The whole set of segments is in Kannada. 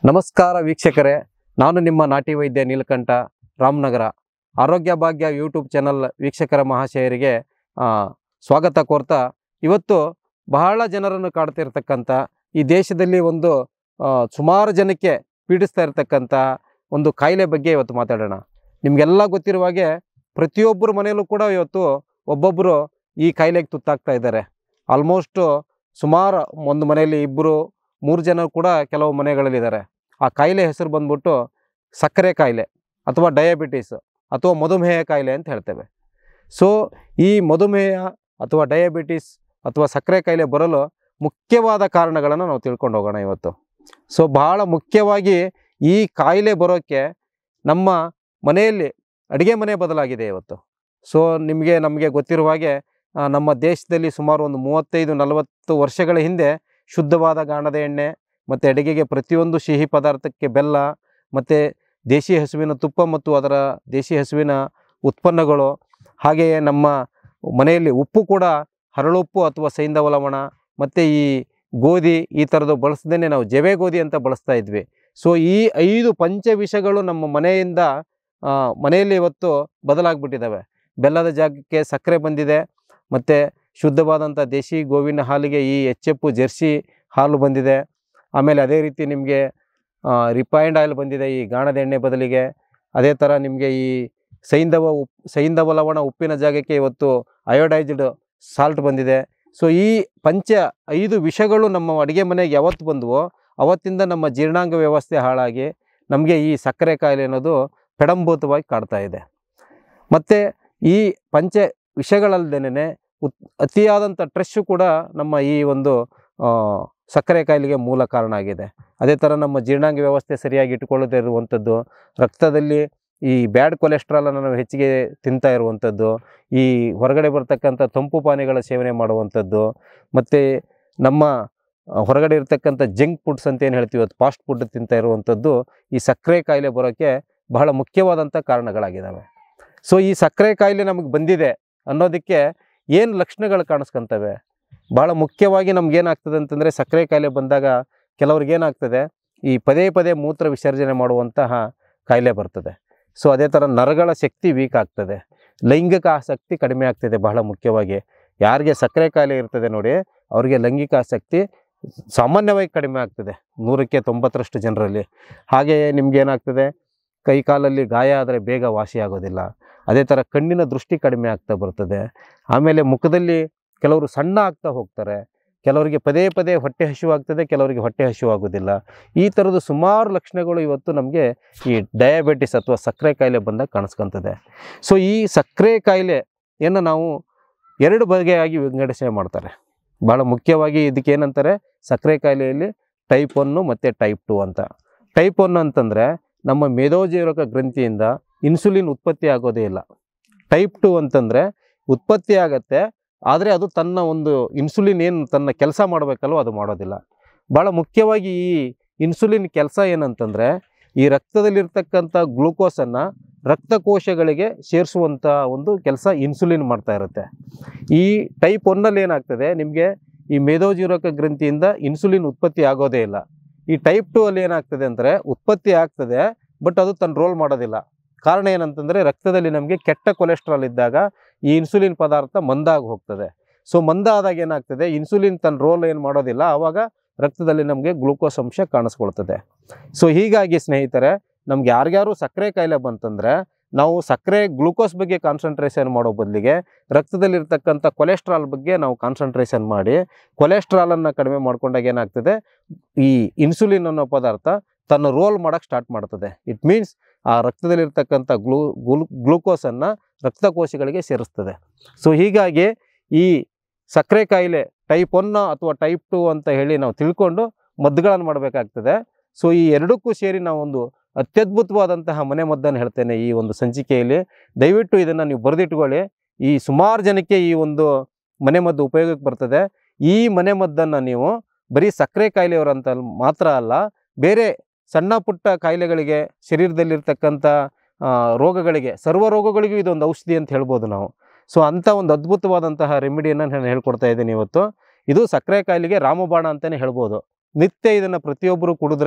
ನಮಸ್ಕಾರ ವೀಕ್ಷಕರೇ ನಾನು ನಿಮ್ಮ ನಾಟಿ ವೈದ್ಯ ನೀಲಕಂಠ ರಾಮನಗರ ಆರೋಗ್ಯ ಭಾಗ್ಯ ಯೂಟ್ಯೂಬ್ ಚಾನಲ್ ವೀಕ್ಷಕರ ಮಹಾಶಯರಿಗೆ ಆ, ಸ್ವಾಗತ ಕೋರ್ತಾ ಇವತ್ತು ಬಹಳ ಜನರನ್ನು ಕಾಡ್ತಿರ್ತಕ್ಕಂಥ ಈ ದೇಶದಲ್ಲಿ ಒಂದು ಆ, ಸುಮಾರು ಜನಕ್ಕೆ ಪೀಡಿಸ್ತಾ ಇರತಕ್ಕಂಥ ಒಂದು ಕಾಯಿಲೆ ಬಗ್ಗೆ ಇವತ್ತು ಮಾತಾಡೋಣ ನಿಮಗೆಲ್ಲ ಗೊತ್ತಿರುವ ಹಾಗೆ ಪ್ರತಿಯೊಬ್ಬರ ಮನೆಯಲ್ಲೂ ಕೂಡ ಇವತ್ತು ಒಬ್ಬೊಬ್ಬರು ಈ ಕಾಯಿಲೆಗೆ ತುತ್ತಾಗ್ತಾ ಇದ್ದಾರೆ ಆಲ್ಮೋಸ್ಟು ಸುಮಾರು ಒಂದು ಮನೆಯಲ್ಲಿ ಇಬ್ಬರು ಮೂರು ಜನ ಕೂಡ ಕೆಲವು ಮನೆಗಳಲ್ಲಿದ್ದಾರೆ ಆ ಕಾಯಿಲೆ ಹೆಸರು ಬಂದ್ಬಿಟ್ಟು ಸಕ್ಕರೆ ಕಾಯಿಲೆ ಅಥವಾ ಡಯಾಬಿಟಿಸ್ ಅಥವಾ ಮಧುಮೇಹ ಕಾಯಿಲೆ ಅಂತ ಹೇಳ್ತೇವೆ ಸೊ ಈ ಮಧುಮೇಹ ಅಥವಾ ಡಯಾಬಿಟಿಸ್ ಅಥವಾ ಸಕ್ಕರೆ ಕಾಯಿಲೆ ಬರಲು ಮುಖ್ಯವಾದ ಕಾರಣಗಳನ್ನು ನಾವು ತಿಳ್ಕೊಂಡು ಹೋಗೋಣ ಇವತ್ತು ಸೊ ಬಹಳ ಮುಖ್ಯವಾಗಿ ಈ ಕಾಯಿಲೆ ಬರೋಕ್ಕೆ ನಮ್ಮ ಮನೆಯಲ್ಲಿ ಅಡುಗೆ ಮನೆ ಬದಲಾಗಿದೆ ಇವತ್ತು ಸೊ ನಿಮಗೆ ನಮಗೆ ಗೊತ್ತಿರುವ ಹಾಗೆ ಆ, ನಮ್ಮ ದೇಶದಲ್ಲಿ ಸುಮಾರು ಒಂದು ಮೂವತ್ತೈದು ನಲವತ್ತು ವರ್ಷಗಳ ಹಿಂದೆ ಶುದ್ಧವಾದ ಗಾಣದ ಎಣ್ಣೆ ಮತ್ತು ಅಡುಗೆಗೆ ಪ್ರತಿಯೊಂದು ಸಿಹಿ ಪದಾರ್ಥಕ್ಕೆ ಬೆಲ್ಲ ಮತ್ತು ದೇಶಿ ಹಸುವಿನ ತುಪ್ಪ ಮತ್ತು ಅದರ ದೇಶಿ ಹಸುವಿನ ಉತ್ಪನ್ನಗಳು ಹಾಗೆಯೇ ನಮ್ಮ ಮನೆಯಲ್ಲಿ ಉಪ್ಪು ಕೂಡ ಹರಳುಪ್ಪು ಅಥವಾ ಸೈಂಧವ ಲವಣ ಮತ್ತು ಈ ಗೋಧಿ ಈ ಥರದ್ದು ಬಳಸದೇ ನಾವು ಜವೆ ಗೋಧಿ ಅಂತ ಬಳಸ್ತಾ ಇದ್ವಿ ಸೊ ಈ ಐದು ಪಂಚವಿಷಗಳು ನಮ್ಮ ಮನೆಯಿಂದ ಆ, ಮನೆಯಲ್ಲಿ ಇವತ್ತು ಬದಲಾಗ್ಬಿಟ್ಟಿದ್ದಾವೆ ಬೆಲ್ಲದ ಜಾಗಕ್ಕೆ ಸಕ್ಕರೆ ಬಂದಿದೆ ಮತ್ತು ಶುದ್ಧವಾದಂಥ ದೇಶಿ ಗೋವಿನ ಹಾಲಿಗೆ ಈ ಎಚ್ ಎಫ್ ಜೆರ್ಸಿ ಹಾಲು ಬಂದಿದೆ ಆಮೇಲೆ ಅದೇ ರೀತಿ ನಿಮಗೆ ರಿಫೈನ್ಡ್ ಆಯಿಲ್ ಬಂದಿದೆ ಈ ಗಾಣದ ಎಣ್ಣೆ ಬದಲಿಗೆ ಅದೇ ಥರ ನಿಮಗೆ ಈ ಸೈಂಧವ ಉಪ್ ಸೈಂಧವ ಲವಣ ಉಪ್ಪಿನ ಜಾಗಕ್ಕೆ ಇವತ್ತು ಅಯೋಡೈಸ್ಡ್ ಸಾಲ್ಟ್ ಬಂದಿದೆ ಸೊ ಈ ಪಂಚ ಐದು ವಿಷಗಳು ನಮ್ಮ ಅಡುಗೆ ಮನೆಗೆ ಯಾವತ್ತು ಬಂದವೋ ಅವತ್ತಿಂದ ನಮ್ಮ ಜೀರ್ಣಾಂಗ ವ್ಯವಸ್ಥೆ ಹಾಳಾಗಿ ನಮಗೆ ಈ ಸಕ್ಕರೆ ಕಾಯಿಲೆ ಅನ್ನೋದು ಪೆಡಂಭೂತವಾಗಿ ಕಾಡ್ತಾ ಇದೆ ಮತ್ತು ಈ ಪಂಚ ವಿಷಗಳಲ್ಲದೇನೆ ಉತ್ ಅತಿಯಾದಂಥ ಟ್ರೆಸ್ಸು ಕೂಡ ನಮ್ಮ ಈ ಒಂದು ಆ, ಸಕ್ಕರೆ ಕಾಯಿಲೆಗೆ ಮೂಲ ಕಾರಣ ಆಗಿದೆ ಅದೇ ಥರ ನಮ್ಮ ಜೀರ್ಣಾಂಗ ವ್ಯವಸ್ಥೆ ಸರಿಯಾಗಿ ಇಟ್ಕೊಳ್ಳದೇ ಇರುವಂಥದ್ದು ರಕ್ತದಲ್ಲಿ ಈ ಬ್ಯಾಡ್ ಕೊಲೆಸ್ಟ್ರಾಲನ್ನು ನಾವು ಹೆಚ್ಚಿಗೆ ತಿಂತಾ ಇರುವಂಥದ್ದು ಈ ಹೊರಗಡೆ ಬರ್ತಕ್ಕಂಥ ತಂಪು ಪಾನೀಯಗಳ ಸೇವನೆ ಮಾಡುವಂಥದ್ದು ಮತ್ತು ನಮ್ಮ ಆ, ಹೊರಗಡೆ ಇರ್ತಕ್ಕಂಥ ಜಂಕ್ ಫುಡ್ಸ್ ಅಂತ ಏನು ಹೇಳ್ತೀವಿ ಅದು ಫಾಸ್ಟ್ ಫುಡ್ ತಿಂತಾ ಇರುವಂಥದ್ದು ಈ ಸಕ್ಕರೆ ಕಾಯಿಲೆ ಬರೋಕ್ಕೆ ಬಹಳ ಮುಖ್ಯವಾದಂಥ ಕಾರಣಗಳಾಗಿದ್ದಾವೆ ಸೊ ಈ ಸಕ್ಕರೆ ಕಾಯಿಲೆ ನಮಗೆ ಬಂದಿದೆ ಅನ್ನೋದಕ್ಕೆ ಏನು ಲಕ್ಷಣಗಳು ಕಾಣಿಸ್ಕೊಂತವೆ ಭಾಳ ಮುಖ್ಯವಾಗಿ ನಮ್ಗೇನಾಗ್ತದೆ ಅಂತಂದರೆ ಸಕ್ಕರೆ ಕಾಯಿಲೆ ಬಂದಾಗ ಕೆಲವ್ರಿಗೆ ಏನಾಗ್ತದೆ ಈ ಪದೇ ಪದೇ ಮೂತ್ರ ವಿಸರ್ಜನೆ ಮಾಡುವಂತಹ ಕಾಯಿಲೆ ಬರ್ತದೆ ಸೊ ಅದೇ ಥರ ನರಗಳ ಶಕ್ತಿ ವೀಕ್ ಆಗ್ತದೆ ಲೈಂಗಿಕ ಆಸಕ್ತಿ ಕಡಿಮೆ ಆಗ್ತದೆ ಬಹಳ ಮುಖ್ಯವಾಗಿ ಯಾರಿಗೆ ಸಕ್ಕರೆ ಕಾಯಿಲೆ ಇರ್ತದೆ ನೋಡಿ ಅವರಿಗೆ ಲೈಂಗಿಕ ಆಸಕ್ತಿ ಸಾಮಾನ್ಯವಾಗಿ ಕಡಿಮೆ ಆಗ್ತದೆ ನೂರಕ್ಕೆ ತೊಂಬತ್ತರಷ್ಟು ಜನರಲ್ಲಿ ಹಾಗೆಯೇ ನಿಮ್ಗೆ ಏನಾಗ್ತದೆ ಕೈ ಕಾಲಲ್ಲಿ ಗಾಯ ಆದರೆ ಬೇಗ ವಾಸಿ ಆಗೋದಿಲ್ಲ ಅದೇ ಥರ ಕಣ್ಣಿನ ದೃಷ್ಟಿ ಕಡಿಮೆ ಆಗ್ತಾ ಬರ್ತದೆ ಆಮೇಲೆ ಮುಖದಲ್ಲಿ ಕೆಲವರು ಸಣ್ಣ ಆಗ್ತಾ ಹೋಗ್ತಾರೆ ಕೆಲವರಿಗೆ ಪದೇ ಪದೇ ಹೊಟ್ಟೆ ಹಸಿವಾಗ್ತದೆ ಕೆಲವರಿಗೆ ಹೊಟ್ಟೆ ಹಸಿವಾಗೋದಿಲ್ಲ ಈ ಥರದ ಸುಮಾರು ಲಕ್ಷಣಗಳು ಇವತ್ತು ನಮಗೆ ಈ ಡಯಾಬಿಟಿಸ್ ಅಥವಾ ಸಕ್ಕರೆ ಕಾಯಿಲೆ ಬಂದಾಗ ಕಾಣಿಸ್ಕೊತದೆ ಸೊ ಈ ಸಕ್ಕರೆ ಕಾಯಿಲೆಯನ್ನು ನಾವು ಎರಡು ಬಗೆಯಾಗಿ ವಿಂಗಡಿಸೆ ಮಾಡ್ತಾರೆ ಭಾಳ ಮುಖ್ಯವಾಗಿ ಇದಕ್ಕೆ ಏನಂತಾರೆ ಸಕ್ಕರೆ ಕಾಯಿಲೆಯಲ್ಲಿ ಟೈಪ್ ಒನ್ನು ಮತ್ತು ಟೈಪ್ ಟು ಅಂತ ಟೈಪ್ ಒನ್ ಅಂತಂದರೆ ನಮ್ಮ ಮೇದೋಜೀರಕ ಗ್ರಂಥಿಯಿಂದ ಇನ್ಸುಲಿನ್ ಉತ್ಪತ್ತಿ ಆಗೋದೇ ಇಲ್ಲ ಟೈಪ್ ಟು ಅಂತಂದರೆ ಉತ್ಪತ್ತಿ ಆಗತ್ತೆ ಆದರೆ ಅದು ತನ್ನ ಒಂದು ಇನ್ಸುಲಿನ್ ಏನು ತನ್ನ ಕೆಲಸ ಮಾಡಬೇಕಲ್ವ ಅದು ಮಾಡೋದಿಲ್ಲ ಭಾಳ ಮುಖ್ಯವಾಗಿ ಈ ಇನ್ಸುಲಿನ್ ಕೆಲಸ ಏನಂತಂದರೆ ಈ ರಕ್ತದಲ್ಲಿರ್ತಕ್ಕಂಥ ಗ್ಲೂಕೋಸನ್ನು ರಕ್ತಕೋಶಗಳಿಗೆ ಸೇರಿಸುವಂಥ ಒಂದು ಕೆಲಸ ಇನ್ಸುಲಿನ್ ಮಾಡ್ತಾ ಇರುತ್ತೆ ಈ ಟೈಪ್ ಒನ್ನಲ್ಲಿ ಏನಾಗ್ತದೆ ನಿಮಗೆ ಈ ಮೇದೋಜೀರಕ ಗ್ರಂಥಿಯಿಂದ ಇನ್ಸುಲಿನ್ ಉತ್ಪತ್ತಿ ಆಗೋದೇ ಇಲ್ಲ ಈ ಟೈಪ್ ಟು ಅಲ್ಲಿ ಏನಾಗ್ತದೆ ಅಂದರೆ ಉತ್ಪತ್ತಿ ಆಗ್ತದೆ ಬಟ್ ಅದು ತನ್ನ ರೋಲ್ ಮಾಡೋದಿಲ್ಲ ಕಾರಣ ಏನಂತಂದರೆ ರಕ್ತದಲ್ಲಿ ನಮಗೆ ಕೆಟ್ಟ ಕೊಲೆಸ್ಟ್ರಾಲ್ ಇದ್ದಾಗ ಈ ಇನ್ಸುಲಿನ್ ಪದಾರ್ಥ ಮಂದಾಗಿ ಹೋಗ್ತದೆ ಸೊ ಮಂದ ಆದಾಗ ಏನಾಗ್ತದೆ ಇನ್ಸುಲಿನ್ ತನ್ನ ರೋಲ್ ಏನು ಮಾಡೋದಿಲ್ಲ ಆವಾಗ ರಕ್ತದಲ್ಲಿ ನಮಗೆ ಗ್ಲೂಕೋಸ್ ಅಂಶ ಕಾಣಿಸ್ಕೊಳ್ತದೆ ಸೊ ಹೀಗಾಗಿ ಸ್ನೇಹಿತರೆ ನಮ್ಗೆ ಯಾರ್ಯಾರು ಸಕ್ಕರೆ ಕಾಯಿಲೆ ಬಂತಂದರೆ ನಾವು ಸಕ್ಕರೆ ಗ್ಲೂಕೋಸ್ ಬಗ್ಗೆ ಕಾನ್ಸಂಟ್ರೇಷನ್ ಮಾಡೋ ಬದಲಿಗೆ ರಕ್ತದಲ್ಲಿರ್ತಕ್ಕಂಥ ಕೊಲೆಸ್ಟ್ರಾಲ್ ಬಗ್ಗೆ ನಾವು ಕಾನ್ಸಂಟ್ರೇಷನ್ ಮಾಡಿ ಕೊಲೆಸ್ಟ್ರಾಲನ್ನು ಕಡಿಮೆ ಮಾಡ್ಕೊಂಡಾಗ ಏನಾಗ್ತದೆ ಈ ಇನ್ಸುಲಿನ್ ಅನ್ನೋ ಪದಾರ್ಥ ತನ್ನ ರೋಲ್ ಮಾಡೋಕ್ಕೆ ಸ್ಟಾರ್ಟ್ ಮಾಡ್ತದೆ ಇಟ್ ಮೀನ್ಸ್ ಆ ರಕ್ತದಲ್ಲಿರ್ತಕ್ಕಂಥ ಗ್ಲೂ ಗ್ಲೂ ಗ್ಲೂಕೋಸನ್ನು ರಕ್ತಕೋಶಗಳಿಗೆ ಸೇರಿಸ್ತದೆ ಸೊ ಹೀಗಾಗಿ ಈ ಸಕ್ಕರೆ ಕಾಯಿಲೆ ಟೈಪ್ ಒನ್ ಅಥವಾ ಟೈಪ್ ಟು ಅಂತ ಹೇಳಿ ನಾವು ತಿಳ್ಕೊಂಡು ಮದ್ದುಗಳನ್ನು ಮಾಡಬೇಕಾಗ್ತದೆ ಸೊ ಈ ಎರಡಕ್ಕೂ ಸೇರಿ ನಾವೊಂದು ಅತ್ಯದ್ಭುತವಾದಂತಹ ಮನೆ ಮದ್ದನ್ನು ಹೇಳ್ತೇನೆ ಈ ಒಂದು ಸಂಚಿಕೆಯಲ್ಲಿ ದಯವಿಟ್ಟು ಇದನ್ನು ನೀವು ಬರೆದಿಟ್ಕೊಳ್ಳಿ ಈ ಸುಮಾರು ಜನಕ್ಕೆ ಈ ಒಂದು ಮನೆ ಮದ್ದು ಉಪಯೋಗಕ್ಕೆ ಬರ್ತದೆ ಈ ಮನೆ ಮದ್ದನ್ನು ನೀವು ಬರೀ ಸಕ್ಕರೆ ಕಾಯಿಲೆಯವರಂತ ಮಾತ್ರ ಅಲ್ಲ ಬೇರೆ ಸಣ್ಣ ಪುಟ್ಟ ಕಾಯಿಲೆಗಳಿಗೆ ಶರೀರದಲ್ಲಿರ್ತಕ್ಕಂಥ ಆ, ರೋಗಗಳಿಗೆ ಸರ್ವ ರೋಗಗಳಿಗೂ ಇದೊಂದು ಔಷಧಿ ಅಂತ ಹೇಳ್ಬೋದು ನಾವು ಸೊ ಅಂಥ ಒಂದು ಅದ್ಭುತವಾದಂತಹ ರೆಮಿಡಿಯನ್ನು ನಾನು ಹೇಳ್ಕೊಡ್ತಾ ಇದ್ದೀನಿ ಇವತ್ತು ಇದು ಸಕ್ಕರೆ ಕಾಯಿಲೆಗೆ ರಾಮಬಾಣ ಅಂತಲೇ ಹೇಳ್ಬೋದು ನಿತ್ಯ ಇದನ್ನು ಪ್ರತಿಯೊಬ್ಬರು ಕುಡಿದ್ರೆ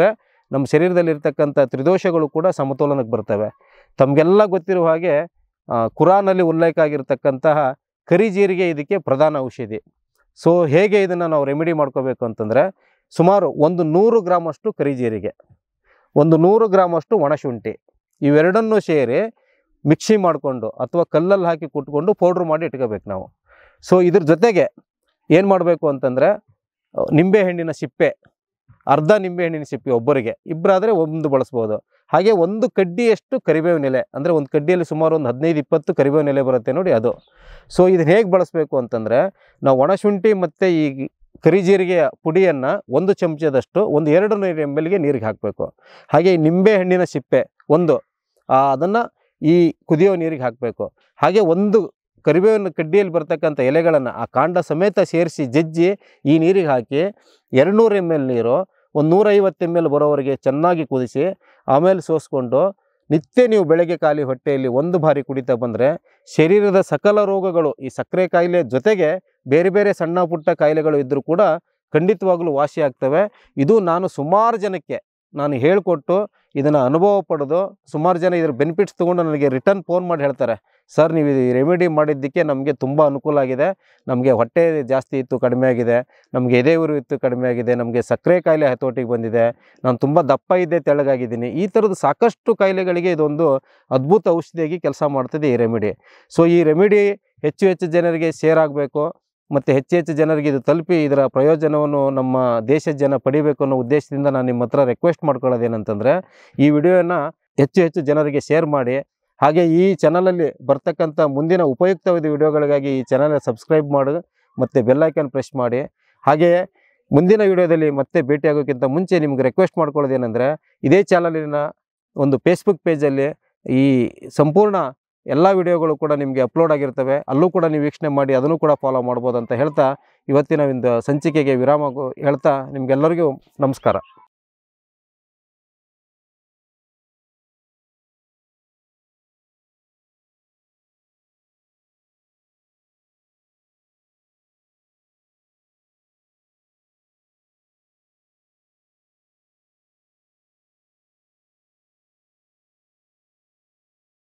ನಮ್ಮ ಶರೀರದಲ್ಲಿ ಇರ್ತಕ್ಕಂಥ ತ್ರಿದೋಷಗಳು ಕೂಡ ಸಮತೋಲನಕ್ಕೆ ಬರ್ತವೆ ತಮಗೆಲ್ಲ ಗೊತ್ತಿರುವ ಹಾಗೆ ಆ, ಕುರಾನಲ್ಲಿ ಉಲ್ಲೇಖ ಆಗಿರ್ತಕ್ಕಂತಹ ಕರಿಜೀರಿಗೆ ಇದಕ್ಕೆ ಪ್ರಧಾನ ಔಷಧಿ ಸೊ ಹೇಗೆ ಇದನ್ನು ನಾವು ರೆಮಿಡಿ ಮಾಡ್ಕೋಬೇಕು ಅಂತಂದರೆ ಸುಮಾರು ಒಂದು ನೂರು ಗ್ರಾಮಷ್ಟು ಕರಿಜೀರಿಗೆ ಒಂದು ನೂರು ಗ್ರಾಮಷ್ಟು ಒಣಶುಂಠಿ ಇವೆರಡನ್ನೂ ಸೇರಿ ಮಿಕ್ಸಿ ಮಾಡಿಕೊಂಡು ಅಥವಾ ಕಲ್ಲಲ್ಲಿ ಹಾಕಿ ಕುಟ್ಕೊಂಡು ಪೌಡ್ರ್ ಮಾಡಿ ಇಟ್ಕೋಬೇಕು ನಾವು ಸೊ ಇದ್ರ ಜೊತೆಗೆ ಏನು ಮಾಡಬೇಕು ಅಂತಂದರೆ ನಿಂಬೆಹಣ್ಣಿನ ಸಿಪ್ಪೆ ಅರ್ಧ ನಿಂಬೆಹಣ್ಣಿನ ಸಿಪ್ಪೆ ಒಬ್ಬರಿಗೆ ಇಬ್ಬರಾದರೆ ಒಂದು ಬಳಸ್ಬೋದು ಹಾಗೆ ಒಂದು ಕಡ್ಡಿಯಷ್ಟು ಕರಿಬೇವಿನ ಎಲೆ ಅಂದರೆ ಒಂದು ಕಡ್ಡಿಯಲ್ಲಿ ಸುಮಾರು ಒಂದು ಹದಿನೈದು ಇಪ್ಪತ್ತು ಕರಿಬೇವಿನ ಎಲೆ ಬರುತ್ತೆ ನೋಡಿ ಅದು ಸೊ ಇದನ್ನ ಹೇಗೆ ಬಳಸಬೇಕು ಅಂತಂದರೆ ನಾವು ಒಣಶುಂಠಿ ಮತ್ತು ಈ ಕರಿಜೀರಿಗೆಯ ಪುಡಿಯನ್ನು ಒಂದು ಚಮಚದಷ್ಟು ಒಂದು ಎರಡು ನೀರು ಎಮ್ ಎಲ್ಗೆ ನೀರಿಗೆ ಹಾಕಬೇಕು ಹಾಗೆ ಈ ನಿಂಬೆ ಹಣ್ಣಿನ ಸಿಪ್ಪೆ ಒಂದು ಅದನ್ನು ಈ ಕುದಿಯೋ ನೀರಿಗೆ ಹಾಕಬೇಕು ಹಾಗೆ ಒಂದು ಕರಿಬೇವಿನ ಕಡ್ಡಿಯಲ್ಲಿ ಬರ್ತಕ್ಕಂಥ ಎಲೆಗಳನ್ನು ಆ ಕಾಂಡ ಸಮೇತ ಸೇರಿಸಿ ಜಜ್ಜಿ ಈ ನೀರಿಗೆ ಹಾಕಿ ಎರಡುನೂರು ಎಮ್ ಎಲ್ ನೀರು ಒಂದು ನೂರೈವತ್ತು ಎಮ್ ಎಲ್ ಬರೋವರೆಗೆ ಚೆನ್ನಾಗಿ ಕುದಿಸಿ ಆಮೇಲೆ ಸೋಸ್ಕೊಂಡು ನಿತ್ಯ ನೀವು ಬೆಳಗ್ಗೆ ಖಾಲಿ ಹೊಟ್ಟೆಯಲ್ಲಿ ಒಂದು ಬಾರಿ ಕುಡಿತಾ ಬಂದರೆ ಶರೀರದ ಸಕಲ ರೋಗಗಳು ಈ ಸಕ್ಕರೆ ಕಾಯಿಲೆ ಜೊತೆಗೆ ಬೇರೆ ಬೇರೆ ಸಣ್ಣ ಪುಟ್ಟ ಕಾಯಿಲೆಗಳು ಇದ್ದರೂ ಕೂಡ ಖಂಡಿತವಾಗ್ಲೂ ವಾಸಿ ಆಗ್ತವೆ ಇದು ನಾನು ಸುಮಾರು ಜನಕ್ಕೆ ನಾನು ಹೇಳಿಕೊಟ್ಟು ಇದನ್ನು ಅನುಭವ ಪಡೆದು ಸುಮಾರು ಜನ ಇದ್ರ ಬೆನಿಫಿಟ್ಸ್ ತೊಗೊಂಡು ನನಗೆ ರಿಟರ್ನ್ ಫೋನ್ ಮಾಡಿ ಹೇಳ್ತಾರೆ ಸರ್ ನೀವು ಇದು ರೆಮಿಡಿ ಮಾಡಿದ್ದಕ್ಕೆ ನಮಗೆ ತುಂಬ ಅನುಕೂಲ ಆಗಿದೆ ನಮಗೆ ಹೊಟ್ಟೆ ಜಾಸ್ತಿ ಇತ್ತು ಕಡಿಮೆ ಆಗಿದೆ ನಮಗೆ ಎದೆ ಉರಿ ಇತ್ತು ಕಡಿಮೆ ಆಗಿದೆ ನಮಗೆ ಸಕ್ಕರೆ ಕಾಯಿಲೆ ಹತೋಟಿಗೆ ಬಂದಿದೆ ನಾನು ತುಂಬ ದಪ್ಪ ಇದ್ದೆ ತೆಳ್ಳಗಾಗಿದ್ದೀನಿ ಈ ಥರದ ಸಾಕಷ್ಟು ಕಾಯಿಲೆಗಳಿಗೆ ಇದೊಂದು ಅದ್ಭುತ ಔಷಧಿಯಾಗಿ ಕೆಲಸ ಮಾಡ್ತದೆ ಈ ರೆಮಿಡಿ ಸೊ ಈ ರೆಮಿಡಿ ಹೆಚ್ಚು ಹೆಚ್ಚು ಜನರಿಗೆ ಶೇರ್ ಆಗಬೇಕು ಮತ್ತು ಹೆಚ್ಚು ಹೆಚ್ಚು ಜನರಿಗೆ ಇದು ತಲುಪಿ ಇದರ ಪ್ರಯೋಜನವನ್ನು ನಮ್ಮ ದೇಶದ ಜನ ಪಡಿಬೇಕು ಅನ್ನೋ ಉದ್ದೇಶದಿಂದ ನಾನು ನಿಮ್ಮ ಹತ್ರ ರಿಕ್ವೆಸ್ಟ್ ಮಾಡ್ಕೊಳ್ಳೋದೇನಂತಂದರೆ ಈ ವಿಡಿಯೋನ ಹೆಚ್ಚು ಹೆಚ್ಚು ಜನರಿಗೆ ಶೇರ್ ಮಾಡಿ ಹಾಗೆ ಈ ಚಾನಲಲ್ಲಿ ಬರ್ತಕ್ಕಂಥ ಮುಂದಿನ ಉಪಯುಕ್ತವಾದ ವಿಡಿಯೋಗಳಿಗಾಗಿ ಈ ಚಾನಲ್ ಸಬ್ಸ್ಕ್ರೈಬ್ ಮಾಡಿ ಮತ್ತು ಬೆಲ್ಲೈಕನ್ ಪ್ರೆಸ್ ಮಾಡಿ ಹಾಗೆಯೇ ಮುಂದಿನ ವಿಡಿಯೋದಲ್ಲಿ ಮತ್ತೆ ಭೇಟಿಯಾಗೋಕ್ಕಿಂತ ಮುಂಚೆ ನಿಮ್ಗೆ ರಿಕ್ವೆಸ್ಟ್ ಮಾಡ್ಕೊಳ್ಳೋದೇನೆಂದರೆ ಇದೇ ಚಾನಲಿನ ಒಂದು ಫೇಸ್ಬುಕ್ ಪೇಜಲ್ಲಿ ಈ ಸಂಪೂರ್ಣ ಎಲ್ಲ ವಿಡಿಯೋಗಳು ಕೂಡ ನಿಮಗೆ ಅಪ್ಲೋಡ್ ಆಗಿರ್ತವೆ ಅಲ್ಲೂ ಕೂಡ ನೀವು ವೀಕ್ಷಣೆ ಮಾಡಿ ಅದನ್ನು ಕೂಡ ಫಾಲೋ ಮಾಡ್ಬೋದು ಅಂತ ಹೇಳ್ತಾ ಇವತ್ತಿನ ಒಂದು ಸಂಚಿಕೆಗೆ ವಿರಾಮ ಹೇಳ್ತಾ ನಿಮಗೆಲ್ಲರಿಗೂ ನಮಸ್ಕಾರ